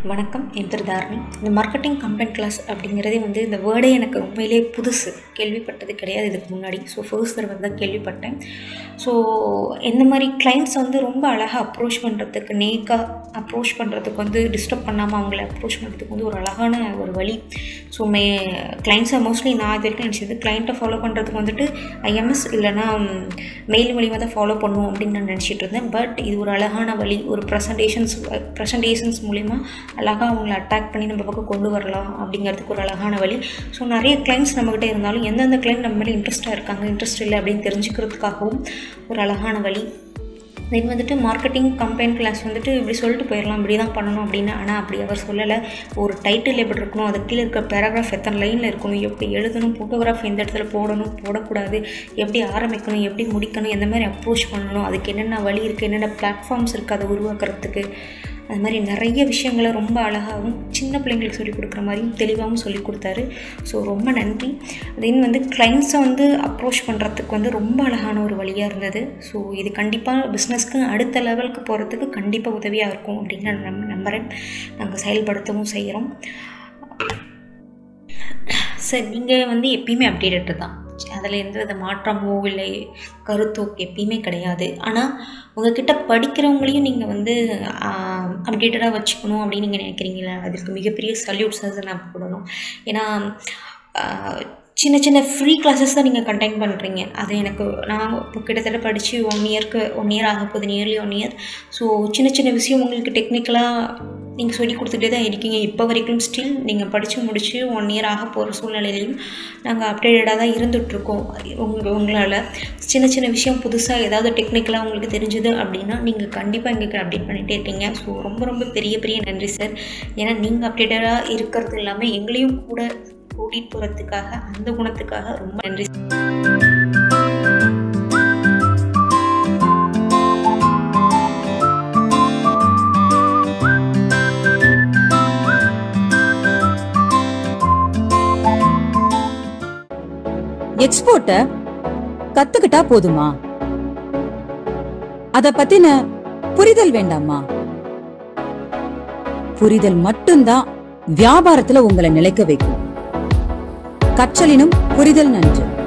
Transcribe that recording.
வணக்கம் என் பேர் தாரணி இந்த மார்க்கெட்டிங் கம்பெனி கிளாஸ் அப்படிங்கிறதே வந்து இந்த வேர்டே எனக்கு உண்மையிலே புதுசு கேள்விப்பட்டது கிடையாது இதுக்கு முன்னாடி ஸோ ஃபர்ஸ்ட் தடவை தான் கேள்விப்பட்டேன் ஸோ இந்த மாதிரி கிளைண்ட்ஸ் வந்து ரொம்ப அழகாக அப்ரோச் பண்ணுறதுக்கு நேக்காக அப்ரோச் பண்ணுறதுக்கு வந்து டிஸ்டர்ப் பண்ணாமல் அவங்கள அப்ரோச் பண்ணுறதுக்கு வந்து ஒரு அழகான ஒரு வழி ஸோ மே கிளைண்ட்ஸை மோஸ்ட்லி நான் இது வரைக்கும் நினச்சது கிளைண்ட்டை ஃபாலோ பண்ணுறதுக்கு வந்துட்டு ஐஎம்எஸ் இல்லைனா மெயில் மூலியமாக தான் ஃபாலோ பண்ணுவோம் அப்படின்னு நான் நினச்சிட்டு இருந்தேன் பட் இது ஒரு அழகான வழி ஒரு ப்ரெசன்டேஷன்ஸ் ப்ரெசன்டேஷன்ஸ் மூலிமா அழகாக அவங்கள அட்டாக் பண்ணி நம்ம பக்கம் கொண்டு வரலாம் அப்படிங்கிறதுக்கு ஒரு அழகான வழி ஸோ நிறைய கிளைண்ட்ஸ் நம்மக்கிட்ட இருந்தாலும் எந்தெந்த கிளைண்ட் நம்ம மேலே இன்ட்ரெஸ்ட்டாக இருக்காங்க இன்ட்ரெஸ்ட் இல்லை அப்படின்னு தெரிஞ்சுக்கிறதுக்காகவும் ஒரு அழகான வழி தென் வந்துட்டு மார்க்கெட்டிங் கம்பெனி கிளாஸ் வந்துட்டு இப்படி சொல்லிட்டு போயிடலாம் இப்படி தான் பண்ணணும் அப்படின்னு ஆனால் அப்படி அவர் சொல்லலை ஒரு டைட்டில் எப்படி இருக்கணும் அது கீழே இருக்க பேராகிராஃப் எத்தனை லைனில் இருக்கணும் எப்படி எழுதணும் ஃபோட்டோகிராஃப் எந்த இடத்துல போடணும் போடக்கூடாது எப்படி ஆரம்பிக்கணும் எப்படி முடிக்கணும் எந்த மாதிரி அப்ரோச் பண்ணணும் அதுக்கு என்னென்ன வழி இருக்குது என்னென்ன பிளாட்ஃபார்ம்ஸ் இருக்குது அதை உருவாக்குறதுக்கு அது மாதிரி நிறைய விஷயங்களை ரொம்ப அழகாகவும் சின்ன பிள்ளைங்களுக்கு சொல்லிக் கொடுக்குற மாதிரியும் தெளிவாகவும் சொல்லிக் கொடுத்தாரு ஸோ ரொம்ப நன்றி தென் வந்து கிளைண்ட்ஸை வந்து அப்ரோச் பண்ணுறதுக்கு வந்து ரொம்ப அழகான ஒரு வழியாக இருந்தது ஸோ இது கண்டிப்பாக பிஸ்னஸ்க்கு அடுத்த லெவலுக்கு போகிறதுக்கு கண்டிப்பாக உதவியாக இருக்கும் அப்படின்னு நான் நம் நம்புகிறேன் நாங்கள் செயல்படுத்தவும் செய்கிறோம் சார் நீங்கள் வந்து எப்பயுமே அப்டேட்டட் தான் அதில் எந்த வித மாற்றமோ இல்லை கருத்தோ எப்பயுமே கிடையாது ஆனால் உங்ககிட்ட படிக்கிறவங்களையும் நீங்கள் வந்து அப்டேட்டடாக வச்சுக்கணும் அப்படின்னு நீங்கள் நினைக்கிறீங்களா அதுக்கு மிகப்பெரிய சல்யூட்ஸாக நான் போடணும் ஏன்னா சின்ன சின்ன ஃப்ரீ கிளாஸஸ் தான் நீங்கள் கண்டெக்ட் பண்ணுறீங்க அது எனக்கு நான் இப்போ கிட்டத்தட்ட படித்து ஒன் இயர்க்கு ஒன் இயர் ஆக போகுது நியர்லி ஒன் இயர் ஸோ சின்ன சின்ன விஷயம் உங்களுக்கு டெக்னிக்கலாக நீங்கள் சொல்லி கொடுத்துட்டே தான் இருக்கீங்க இப்போ வரைக்கும் ஸ்டில் நீங்கள் படித்து முடித்து ஒன் இயர் ஆக போகிற சூழ்நிலையிலையும் நாங்கள் அப்டேட்டடாக தான் இருந்துகிட்ருக்கோம் உங்கள் உங்களால் சின்ன சின்ன விஷயம் புதுசாக ஏதாவது டெக்னிக்கலாக உங்களுக்கு தெரிஞ்சுது அப்படின்னா நீங்கள் கண்டிப்பாக எங்களுக்கு அப்டேட் பண்ணிகிட்டே இருக்கீங்க ஸோ ரொம்ப ரொம்ப பெரிய பெரிய நன்றி சார் ஏன்னா நீங்கள் அப்டேட்டடாக இருக்கிறது இல்லாமல் எங்களையும் கூட கூட்டிகிட்டு போகிறதுக்காக அந்த குணத்துக்காக ரொம்ப நன்றி எக்ஸ்போர்ட்ட கத்துக்கிட்டா போதுமா அத பத்தின புரிதல் வேண்டாமா புரிதல் மட்டும்தான் வியாபாரத்துல உங்களை நிலைக்க வைக்கும் கற்றலினும் புரிதல் நன்று